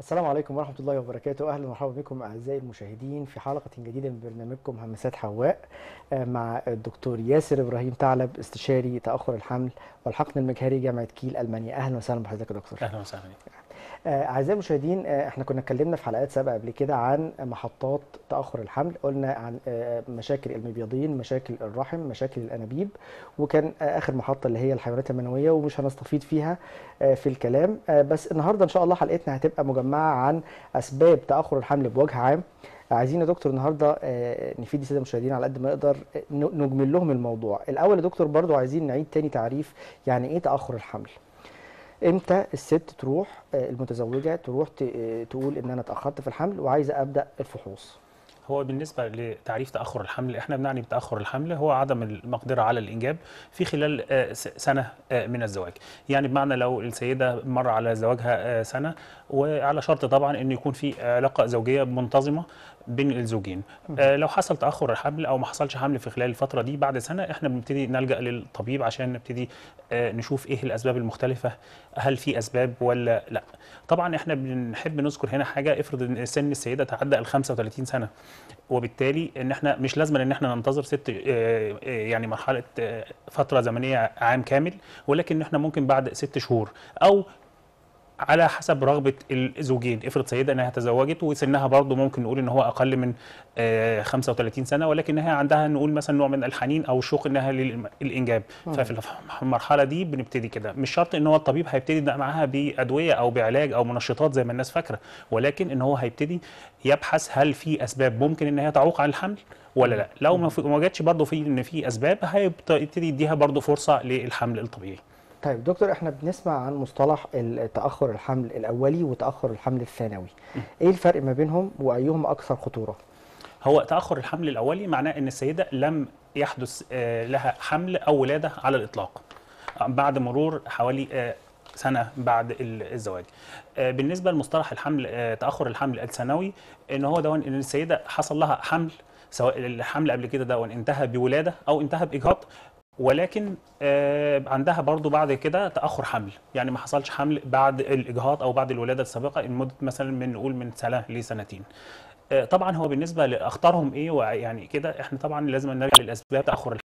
السلام عليكم ورحمة الله وبركاته أهلا ومرحبا بكم أعزائي المشاهدين في حلقة جديدة من برنامجكم همسات حواء آه، مع الدكتور ياسر إبراهيم ثعلب استشاري تأخر الحمل والحقن المجهري جامعة كيل ألمانيا أهلا وسهلا بحضرتك يا دكتور اهلا وسهلا بك. آه، أعزائي المشاهدين آه، احنا كنا اتكلمنا في حلقات سابقة قبل كده عن محطات تأخر الحمل قلنا عن آه، مشاكل المبيضين مشاكل الرحم مشاكل الأنابيب وكان آه، آخر محطة اللي هي الحيوانات المنوية ومش هنستفيد فيها آه، في الكلام آه، بس النهاردة إن شاء الله حلقتنا هتبقى مجمعة عن أسباب تأخر الحمل بوجه عام عايزين يا دكتور النهارده آه، نفيد الساده المشاهدين على قد ما نقدر آه، ن- نجمل لهم الموضوع الاول يا دكتور برضو عايزين نعيد تاني تعريف يعني ايه تاخر الحمل امتى الست تروح آه، المتزوجه تروح ت- آه، تقول ان انا اتاخرت في الحمل وعايزه ابدا الفحوص هو بالنسبه لتعريف تاخر الحمل احنا بنعني بتاخر الحمل هو عدم المقدره على الانجاب في خلال آه، س- سنه آه، من الزواج يعني بمعنى لو السيده مر على زواجها آه، سنه وعلى شرط طبعا ان يكون في علاقه زوجيه منتظمه بين الزوجين آه، لو حصل تاخر الحمل او ما حصلش حمل في خلال الفتره دي بعد سنه احنا بنبتدي نلجا للطبيب عشان نبتدي آه، نشوف ايه الاسباب المختلفه هل في اسباب ولا لا طبعا احنا بنحب نذكر هنا حاجه افرض ان سن السيده تعدى ال 35 سنه وبالتالي ان احنا مش لازم ان احنا ننتظر ست آه، آه، يعني مرحله آه، فتره زمنيه عام كامل ولكن احنا ممكن بعد ست شهور او على حسب رغبه الزوجين افرض سيده انها تزوجت وسنها برضه ممكن نقول ان هو اقل من آه، 35 سنه ولكنها عندها نقول مثلا نوع من الحنين او الشوق انها للانجاب ففي المرحله دي بنبتدي كده مش شرط ان هو الطبيب هيبتدي ده معاها بادويه او بعلاج او منشطات زي ما الناس فاكره ولكن ان هو هيبتدي يبحث هل في اسباب ممكن ان هي تعوق عن الحمل ولا لا لو ما في- ما وجدش برضه في ان في اسباب هيبتدي يديها برضه فرصه للحمل الطبيعي طيب دكتور احنا بنسمع عن مصطلح ال- تاخر الحمل الاولي وتاخر الحمل الثانوي ايه الفرق ما بينهم وايهم اكثر خطوره هو تاخر الحمل الاولي معناه ان السيده لم يحدث آه، لها حمل او ولاده على الاطلاق بعد مرور حوالي آه، سنه بعد ال- الزواج آه، بالنسبه لمصطلح الحمل آه، تاخر الحمل الثانوي ان هو ده ان السيده حصل لها حمل سواء الحمل قبل كده ده انتهى بولاده او انتهى باجهاض ولكن آه، عندها برضو بعد كده تاخر حمل يعني ما حصلش حمل بعد الاجهاض او بعد الولاده السابقه لمده مثلا من نقول من سنه لسنتين آه، طبعا هو بالنسبه لاخطارهم ايه ويعني كده احنا طبعا لازم نرجع للاسباب تاخر الحمل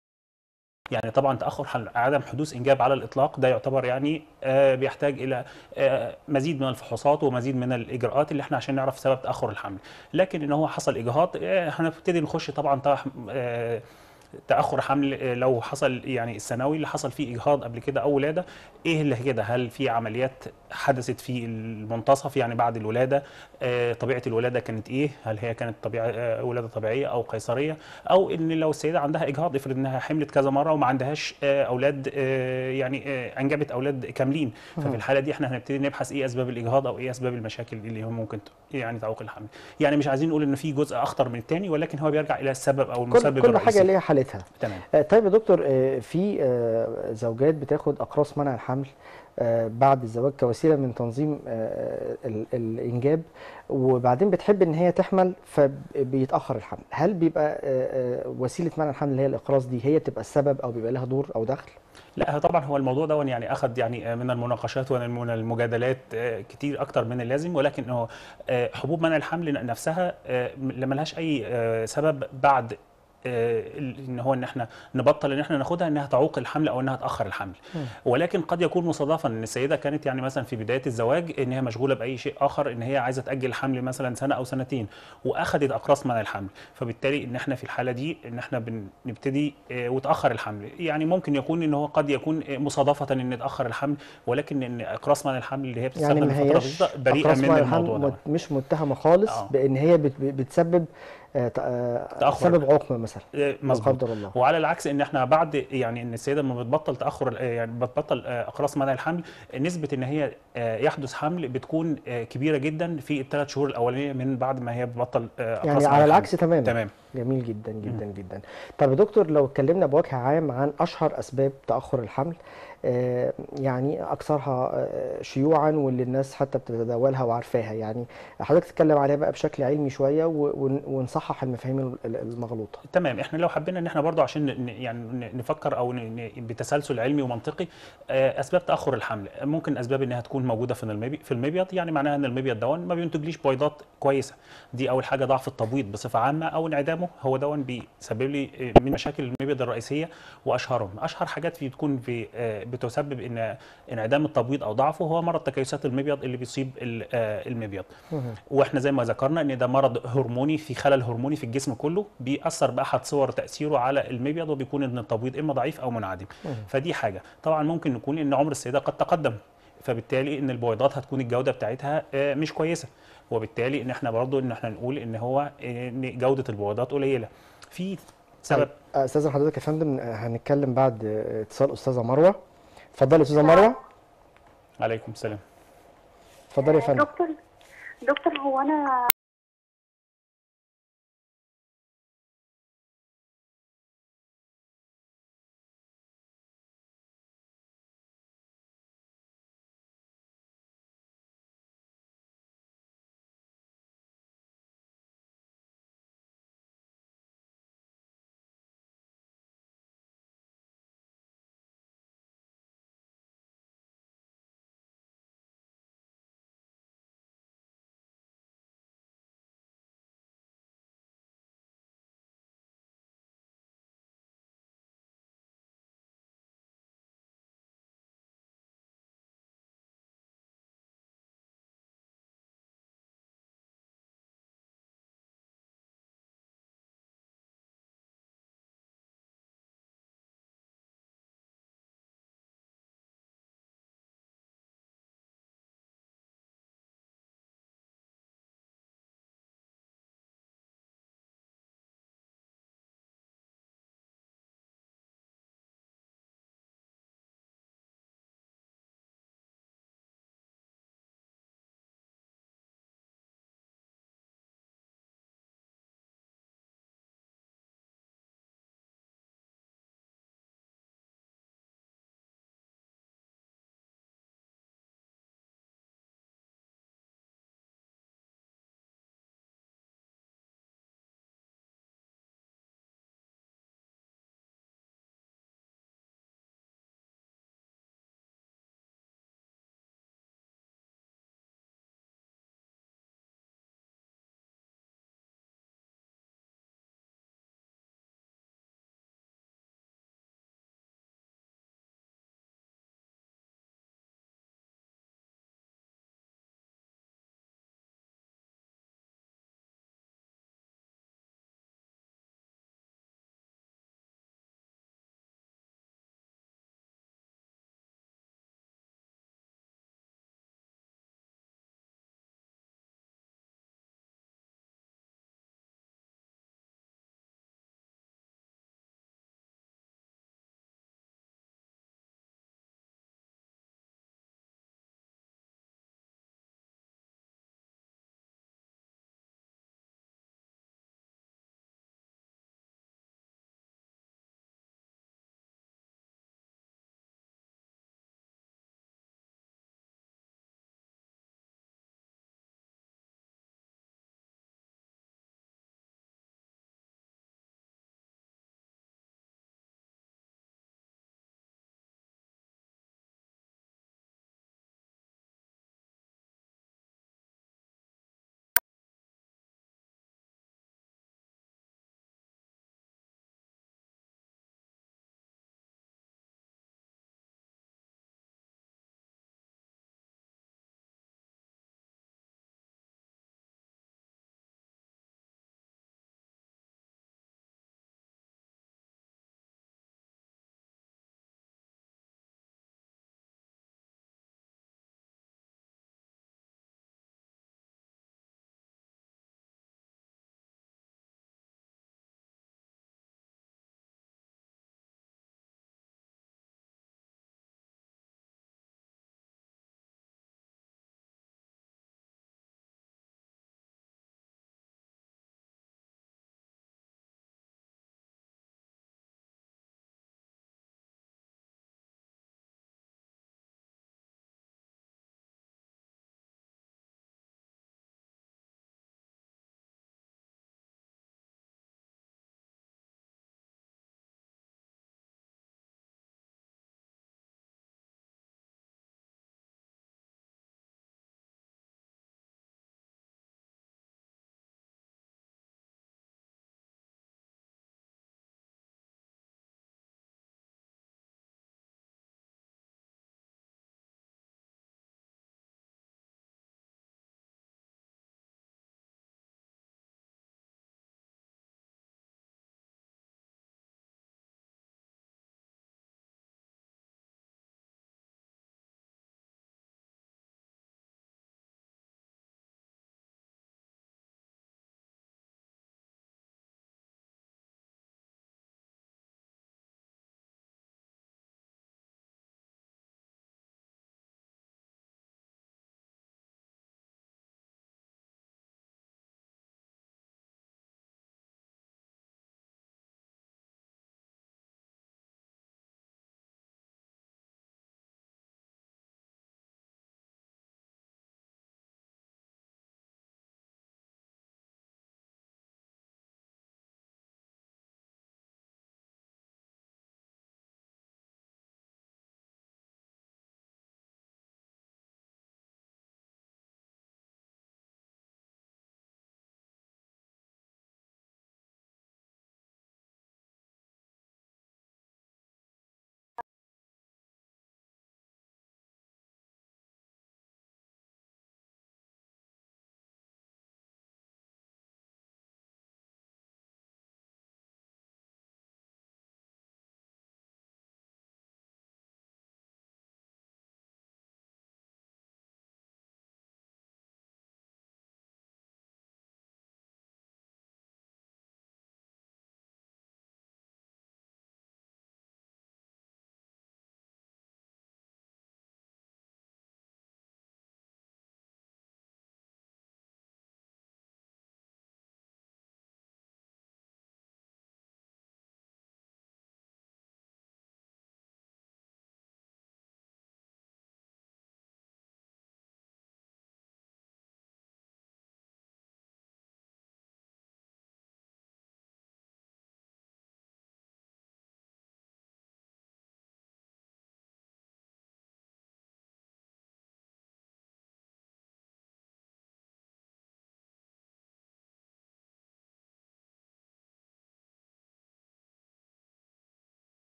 يعني طبعا تاخر حل عدم حدوث انجاب على الاطلاق ده يعتبر يعني آه، بيحتاج الى آه، مزيد من الفحوصات ومزيد من الاجراءات اللي احنا عشان نعرف سبب تاخر الحمل لكن ان هو حصل اجهاض آه، هنبتدي نخش طبعا طبعا آه، تاخر حمل آه، لو حصل يعني الثانوي اللي حصل فيه اجهاض قبل كده او ولاده ايه اللي كده هل في عمليات حدثت في المنتصف يعني بعد الولاده آه، طبيعه الولاده كانت ايه هل هي كانت طبيعه آه، ولاده طبيعيه او قيصريه او ان لو السيده عندها اجهاض افرض انها حملت كذا مره وما عندهاش آه، اولاد آه، يعني آه، انجبت اولاد كاملين ففي الحاله دي احنا هنبتدي نبحث ايه اسباب الاجهاض او ايه اسباب المشاكل اللي هو ممكن ت- يعني تعوق الحمل يعني مش عايزين نقول ان في جزء اخطر من الثاني ولكن هو بيرجع الى السبب او المسبب كل, كل الرئيسي حاجه ليها حالتها تمام آه، طيب يا دكتور آه، في آه، زوجات بتاخد اقراص منع الحمل آه، بعد الزواج كوسيله من تنظيم آه، ال- الانجاب وبعدين بتحب ان هي تحمل فبيتاخر الحمل هل بيبقى آه، آه، وسيله منع الحمل اللي هي الاقراص دي هي بتبقى السبب او بيبقى لها دور او دخل لا هو طبعا هو الموضوع ده يعني اخذ يعني من المناقشات ومن المجادلات آه، كتير اكتر من اللازم ولكن هو آه، حبوب منع الحمل نفسها آه، ما لهاش اي آه، سبب بعد آه، ان هو ان احنا نبطل ان احنا ناخدها انها تعوق الحمل او انها تاخر الحمل ولكن قد يكون مصادفا ان السيده كانت يعني مثلا في بدايه الزواج ان هي مشغوله باي شيء اخر ان هي عايزه تاجل الحمل مثلا سنه او سنتين واخذت اقراص منع الحمل فبالتالي ان احنا في الحاله دي ان احنا بنبتدي آه، وتاخر الحمل يعني ممكن يكون ان هو قد يكون آه، مصادفه ان يتاخر الحمل ولكن ان اقراص منع الحمل اللي هي يعني بتستخدم ما لفتره هياش بسيطه بريئه أقراص من منع الموضوع الحمل ده مت- مش متهمه خالص آه. بان هي بت- بتسبب آه، ت- آه، تأخر. سبب عقم مثلا آه، لا مظبوط قدر الله وعلى العكس ان احنا بعد يعني ان السيده لما بتبطل تاخر آه، يعني بتبطل آه، اقراص منع الحمل نسبه ان هي آه، يحدث حمل بتكون آه، كبيره جدا في الثلاث شهور الاولانيه من بعد ما هي بتبطل آه، يعني اقراص منع على الحمل. العكس تماما تمام جميل جدا جدا جدا طب يا دكتور لو اتكلمنا بوجه عام عن اشهر اسباب تاخر الحمل آه، يعني اكثرها آه، شيوعا واللي الناس حتى بتتداولها وعارفاها يعني حضرتك تتكلم عليها بقى بشكل علمي شويه و- ون- ونصحح المفاهيم ال- ال- المغلوطه تمام احنا لو حبينا ان احنا برضو عشان ن- يعني ن- نفكر او ن- ن- بتسلسل علمي ومنطقي آه، اسباب تاخر الحمل ممكن اسباب انها تكون موجوده في المبيض في المبيض يعني معناها ان المبيض دون ما بينتجليش بويضات كويسه دي اول حاجه ضعف التبويض بصفه عامه او انعدامه هو دون بيسبب لي آه، من مشاكل المبيض الرئيسيه واشهرهم اشهر حاجات في تكون في آه، بتسبب ان انعدام التبويض او ضعفه هو مرض تكيسات المبيض اللي بيصيب ال- آه، المبيض واحنا زي ما ذكرنا ان ده مرض هرموني في خلل هرموني في الجسم كله بيأثر باحد صور تأثيره على المبيض وبيكون ان التبويض اما ضعيف او منعدم فدي حاجه طبعا ممكن نكون ان عمر السيده قد تقدم فبالتالي ان البويضات هتكون الجوده بتاعتها آه، مش كويسه وبالتالي ان احنا برضو ان احنا نقول ان هو آه، ان جوده البويضات قليله في سبب طيب آه، استاذن حضرتك يا فندم آه، هنتكلم بعد آه، اتصال استاذه مروه اتفضلي استاذه مروه عليكم السلام اتفضلي يا فندم دكتور دكتور هو انا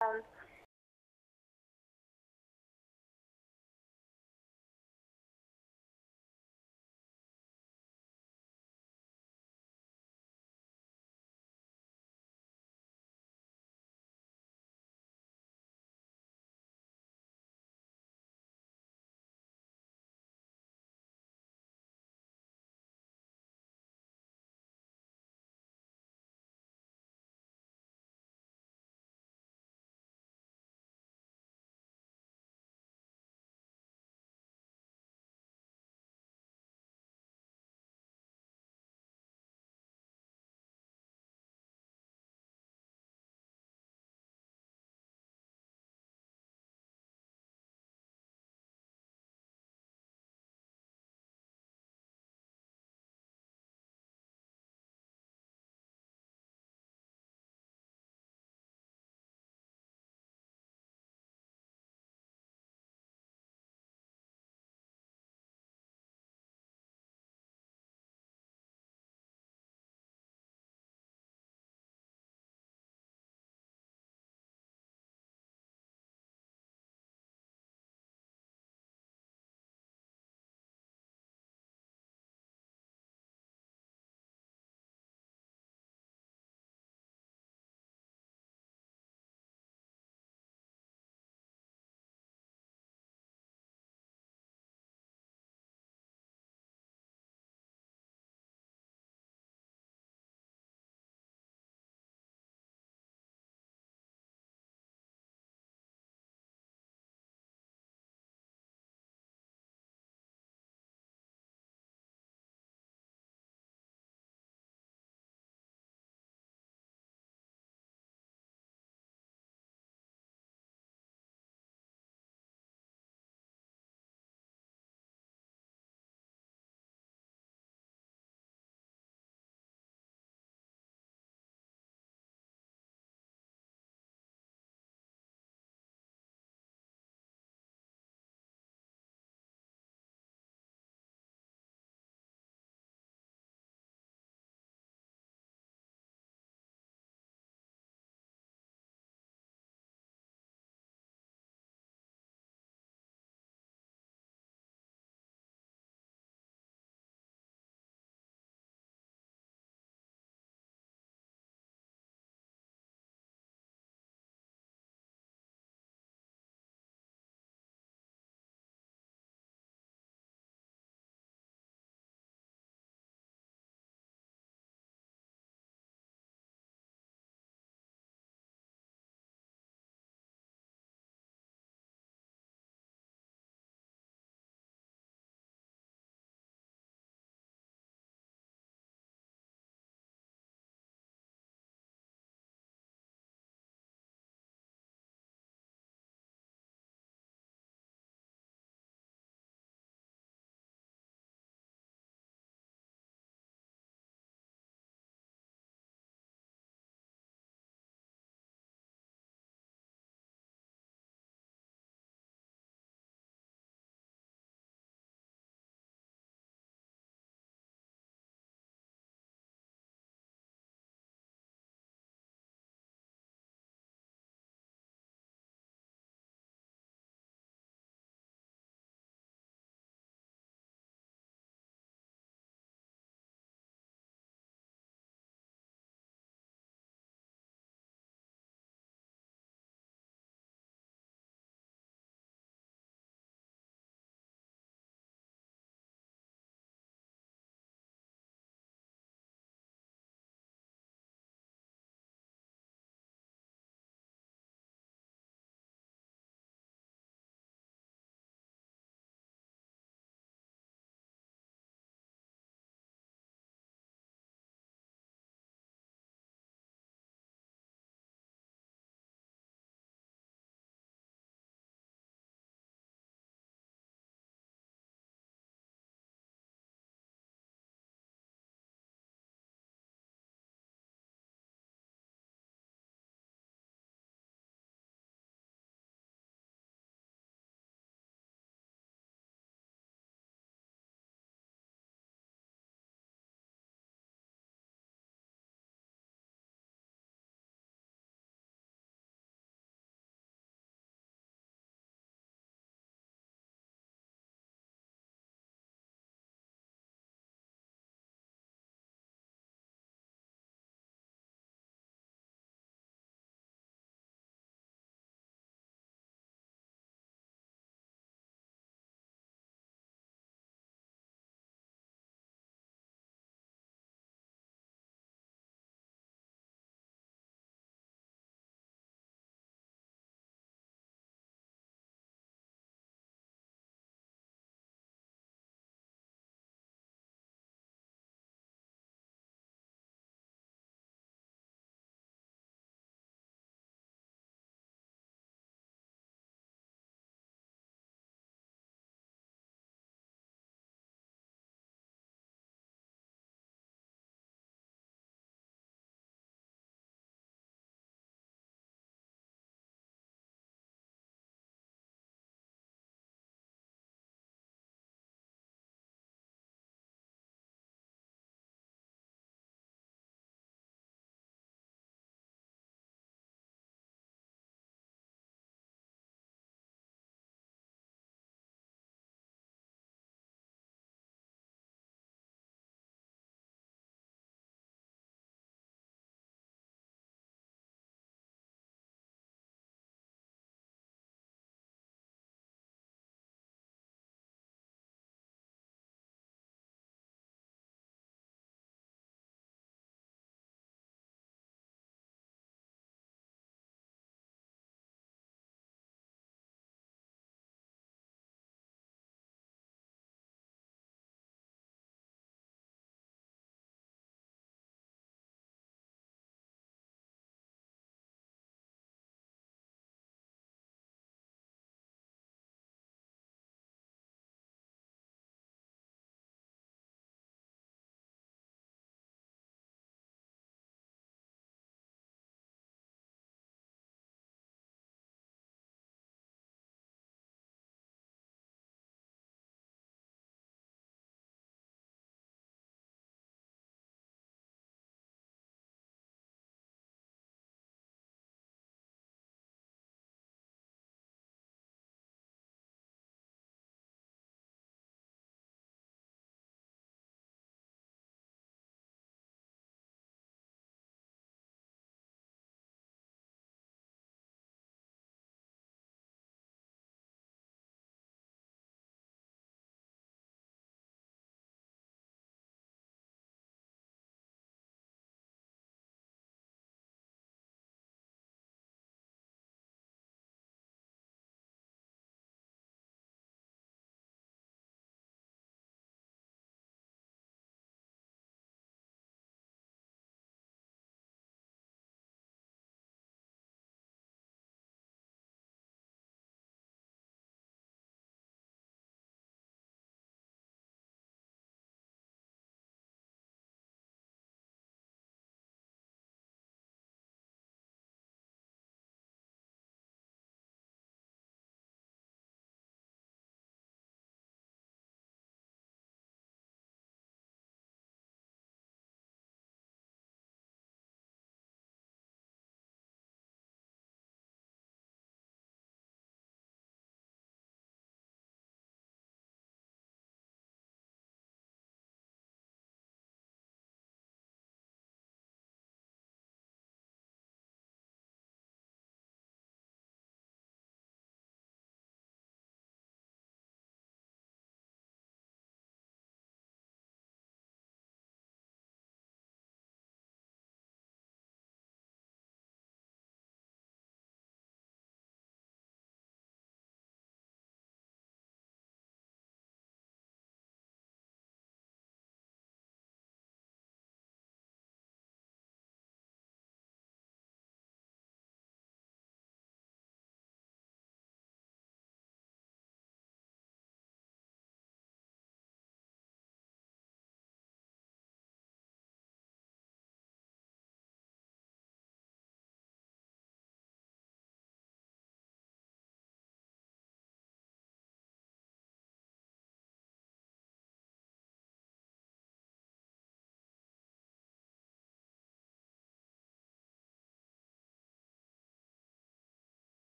آم،